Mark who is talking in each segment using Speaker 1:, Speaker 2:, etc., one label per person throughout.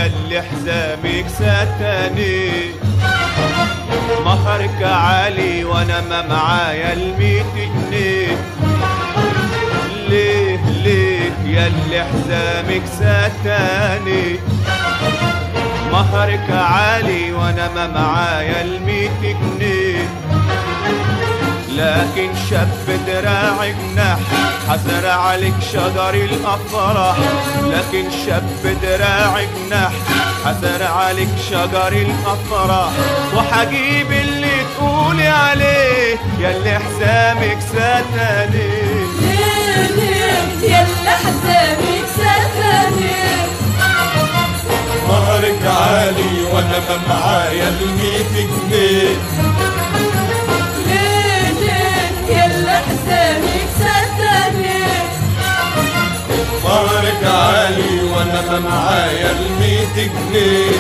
Speaker 1: ياللي حزامك ستاني مهرك عالي وانا ما معايا الميت جنيه ليه ليه ياللي حزامك ستاني مهرك عالي وانا ما معايا الميت جنيه لكن شاب دراع جناح حزر عليك شجر الافراح لكن شاب دراع جناح حزر عليك شجر الافراح وحجيب اللي تقولي عليه ياللي حزامك ستاني
Speaker 2: ليه ليه يلا حزامك ستاني
Speaker 3: مهرك عالي وانا ما معايا الميت جنيه
Speaker 2: ليه ليه يلا حزامك ستاني
Speaker 3: مهرك عالي وانا ما معايا الميت جنيه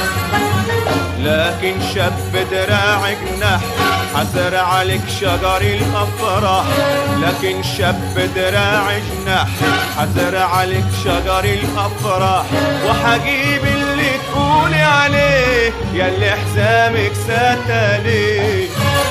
Speaker 1: لكن شاب دراع جناح حسر عليك شجر الافراح لكن شاب دراع جناح حسر عليك شجر الافراح وحجيب اللي تقولي عليه ياللي حزامك ستالي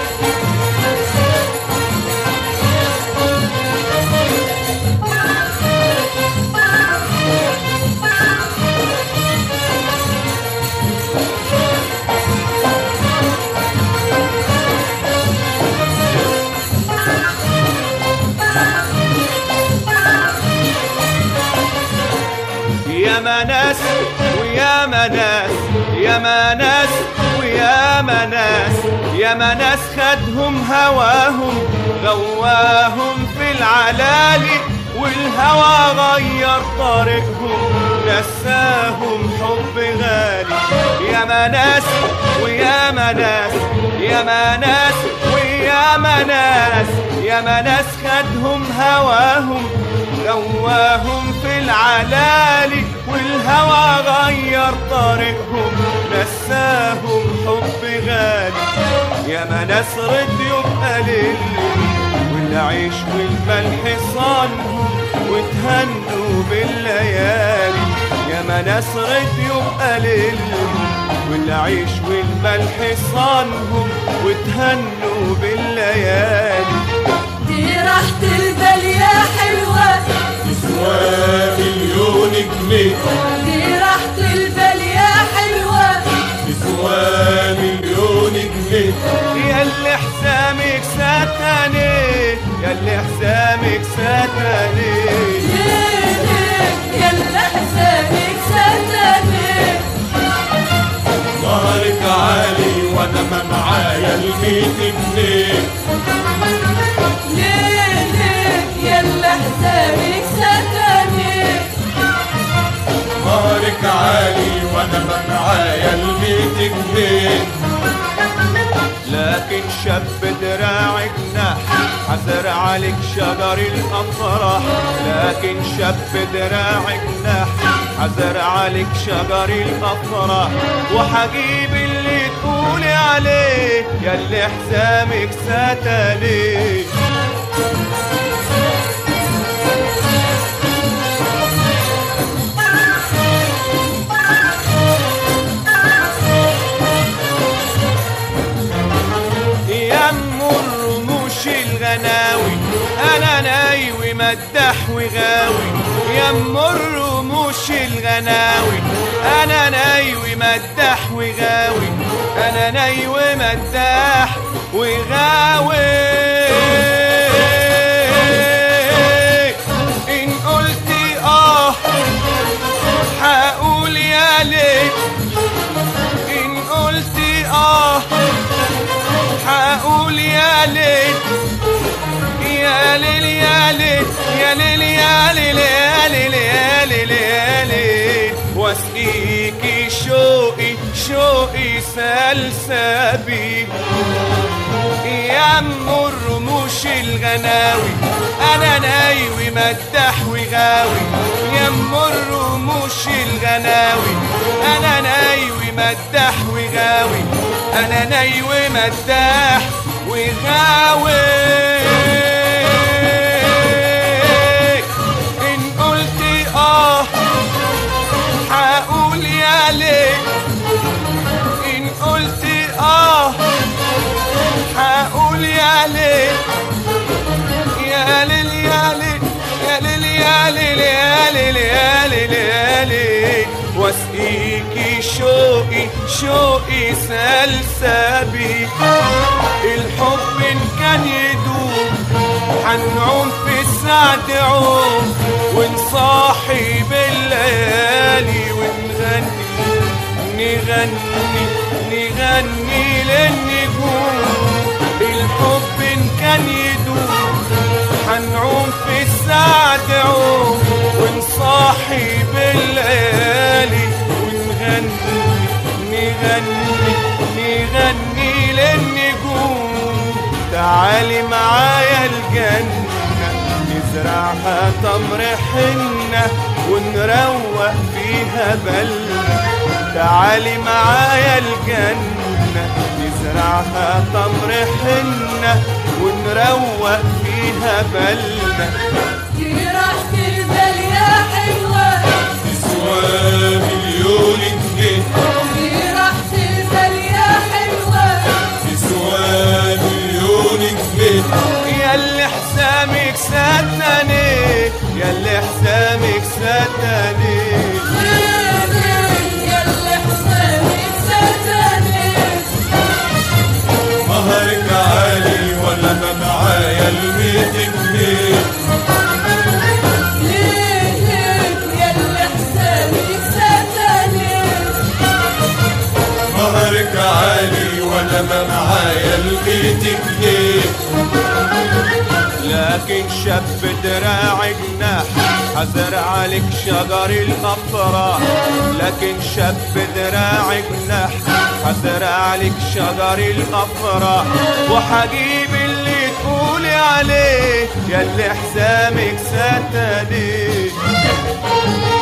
Speaker 1: يا مناس ويا مناس يا مناس ويا مناس يا مناس خدهم هواهم غواهم في العلالي والهوى غير طريقهم نساهم حب غالي يا مناس ويا مناس يا مناس ويا مناس يا مناس خدهم هواهم غواهم في العلالي والهوى غير طريقهم نساهم حب غالي يا ما ناس رد يبقى للي والعيش والملح صانهم وتهنوا بالليالي يا ما ناس رد يبقى للي والعيش والملح صانهم وتهنوا بالليالي
Speaker 2: دي راحة البال يا حلوة
Speaker 3: تسوى مليون جنيه
Speaker 2: دي راحة البال يا حلوة
Speaker 3: تسوى مليون جنيه
Speaker 1: ياللي حسامك ستاني ياللي حسامك ستاني
Speaker 2: ليه ليه يلا حزامك ستاني
Speaker 3: مهرك عالي وانا ما معايا الميت جنيه
Speaker 2: ليه ليه يلا حزامك ستاني
Speaker 3: مهرك عالي وانا ما معايا الميت جنيه
Speaker 1: لكن شاب دراع جناح حزر عليك شجر الافراح لكن شاب دراع جناح حزر عليك شجر الافراح وحجيب اللي تقولي عليه ياللي حزامك ستالي يا ام الرموش الغناوي انا نايوي مدح وغاوي يا ام الرموش الغناوي انا نايوي مدح وغاوي انا نايوي مدح وغاوي ان قلتي اه هقول يا ليت ان قلتي اه هقول يا ليل يا ليل يا ليل يا ليل يا ليل يا ليل يا ليل يا ليل واسقيكي شوقي شوقي سلسبي يا ام الرموش الغناوي انا نايوي مدح وغاوي يا ام الرموش الغناوي انا نايوي مدح وغاوي انا نايوي مدح وغاوي ان قلتي اه هقول يا ليالي ليالي ليالي واسقيكي شوقي شوقي سلسبي الحب إن كان يدوم حنعوم في السعد عوم ونصاحي بالليالي ونغني نغني نغني للنجوم الحب إن كان يدوم حنعوم في السعد عوم ونصاحي بالليالي ونغني نغني نغني للنجوم تعالي معايا الجنة نزرعها تمر حنة ونروق فيها بلة تعالي معايا الجنة نزرعها تمر حنة ونروق فيها بلة
Speaker 2: دي راحة البال يا حلوة
Speaker 3: تسوى مليون جنيه
Speaker 2: دي راحة البال يا حلوة
Speaker 3: تسوى مليون جنيه
Speaker 1: ياللي حسامك ستني ياللي حسامك ستني
Speaker 2: ياللي حسابك ستاني
Speaker 3: مهرك عالي ولا ما معايا الميت جنيه
Speaker 2: ليه ليه ياللي حسابك ستاني
Speaker 3: مهرك عالي ولا ما معايا الميت جنيه
Speaker 1: لكن شاب دراع جناح هزرع لك شجر الافراح لكن شاب دراع جناح هزرع لك شجر الافراح وحجيب اللي تقولي عليه ياللي حسامك ستدي